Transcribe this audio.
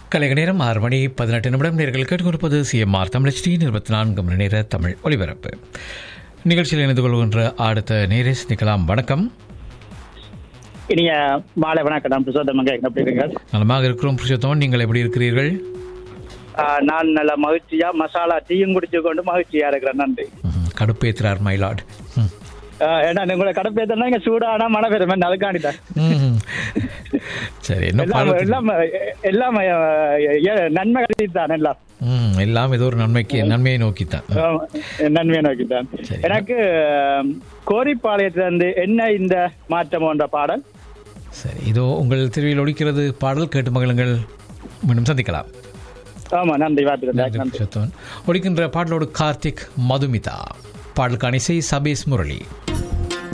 கலைக நேரம் ஆறு மணி பதினெட்டு நிமிடம் நேர்கள் கேட்டுக்கொடுப்பது சிஎம்ஆர் தமிழ் டி இருபத்தி நான்கு மணி நேர தமிழ் ஒலிபரப்பு நிகழ்ச்சியில் இணைந்து கொள்கின்ற அடுத்த நேரேஸ் நிக்கலாம் வணக்கம் இனிய மாலை வணக்கம் நான் பிரசோதமங்க எப்படி இருக்கீங்க நலமாக இருக்கிறோம் புருஷோத்தமன் நீங்கள் எப்படி இருக்கிறீர்கள் ஆஹ் நான் நல்ல மகிழ்ச்சியா மசாலா டீயும் குடிச்சு கொண்டு மகிழ்ச்சியா இருக்கிறேன் நன்றி ம்ஹும். கடுப்பேத்துறார் மயிலாட் ம். ஆஹ் ஏன்னா உங்களை கடப்பேத்தனா இங்க சூடானா மழை பெறுமே அதுக்காண்டிதான் ம்ஹும். சரி என்ன எல்லாம் பாடல் எல்லாம் எல்லாம் ஆஹ், ஏ- நன்மை கருதித்தான் எல்லாம் ம் எல்லாம் ஏதோ ஒரு நன்மைக்கு நன்மையை நோக்கித்தான் ஆமா, நன்மையை நோக்கித்தான் சரி. எனக்கு ஆஹ், கோரிப்பாளையத்துல இருந்து என்ன இந்த மாற்றம் என்ற பாடல் சரி இதோ உங்கள் திருவியில் ஒழிக்கிறது பாடல் கேட்டு மகளுங்கள் மீண்டும் சந்திக்கலாம் ஆமா நன்றி வாழ்த்துக்கள் நன்றி நன்றி புருஷோத்தமன் ஒழிக்கின்ற பாடலோடு கார்த்திக் மதுமிதா பாடலுக்கான இசை சபேஷ் முரளி